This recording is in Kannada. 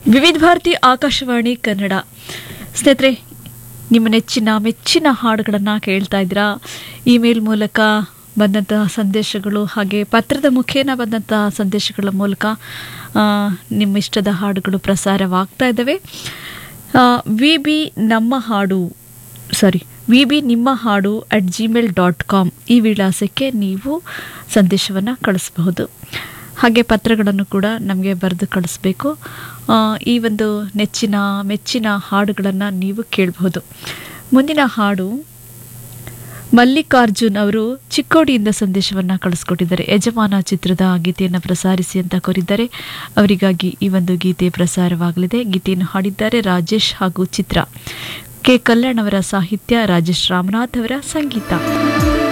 ವಿವಿಧ ಭಾರತಿ ಆಕಾಶವಾಣಿ ಕನ್ನಡ ಸ್ನೇಹಿತರೆ ನಿಮ್ಮ ನೆಚ್ಚಿನ ಮೆಚ್ಚಿನ ಹಾಡುಗಳನ್ನು ಕೇಳ್ತಾ ಇದ್ದೀರಾ ಇಮೇಲ್ ಮೂಲಕ ಬಂದಂತಹ ಸಂದೇಶಗಳು ಹಾಗೆ ಪತ್ರದ ಮುಖೇನ ಬಂದಂತಹ ಸಂದೇಶಗಳ ಮೂಲಕ ಆ, ನಿಮ್ಮ ಇಷ್ಟದ ಹಾಡುಗಳು ಪ್ರಸಾರವಾಗ್ತಾ ಇದ್ದಾವೆ ವಿ ಬಿ ನಮ್ಮ ಹಾಡು ಸಾರಿ ವಿ ಬಿ ನಿಮ್ಮ ಹಾಡು ಅಟ್ ಜಿಮೇಲ್ ಡಾಟ್ ಕಾಮ್ ಈ ವಿಳಾಸಕ್ಕೆ ನೀವು ಸಂದೇಶವನ್ನು ಕಳಿಸಬಹುದು ಹಾಗೆ ಪತ್ರಗಳನ್ನು ಕೂಡ ನಮಗೆ ಬರೆದು ಕಳಿಸ್ಬೇಕು ಆ, ಈ ಒಂದು ನೆಚ್ಚಿನ ಮೆಚ್ಚಿನ ಹಾಡುಗಳನ್ನು ನೀವು ಕೇಳಬಹುದು ಮುಂದಿನ ಹಾಡು ಮಲ್ಲಿಕಾರ್ಜುನ್ ಅವರು ಚಿಕ್ಕೋಡಿಯಿಂದ ಸಂದೇಶವನ್ನು ಕಳಿಸ್ಕೊಟ್ಟಿದ್ದಾರೆ ಯಜಮಾನ ಚಿತ್ರದ ಗೀತೆಯನ್ನು ಪ್ರಸಾರಿಸಿ ಅಂತ ಕೋರಿದ್ದಾರೆ ಅವರಿಗಾಗಿ ಈ ಒಂದು ಗೀತೆ ಪ್ರಸಾರವಾಗಲಿದೆ ಗೀತೆಯನ್ನು ಹಾಡಿದ್ದಾರೆ ರಾಜೇಶ್ ಹಾಗೂ ಚಿತ್ರ ಕೆ ಕಲ್ಯಾಣ್ ಅವರ ಸಾಹಿತ್ಯ ರಾಜೇಶ್ ರಾಮನಾಥ್ ಅವರ ಸಂಗೀತ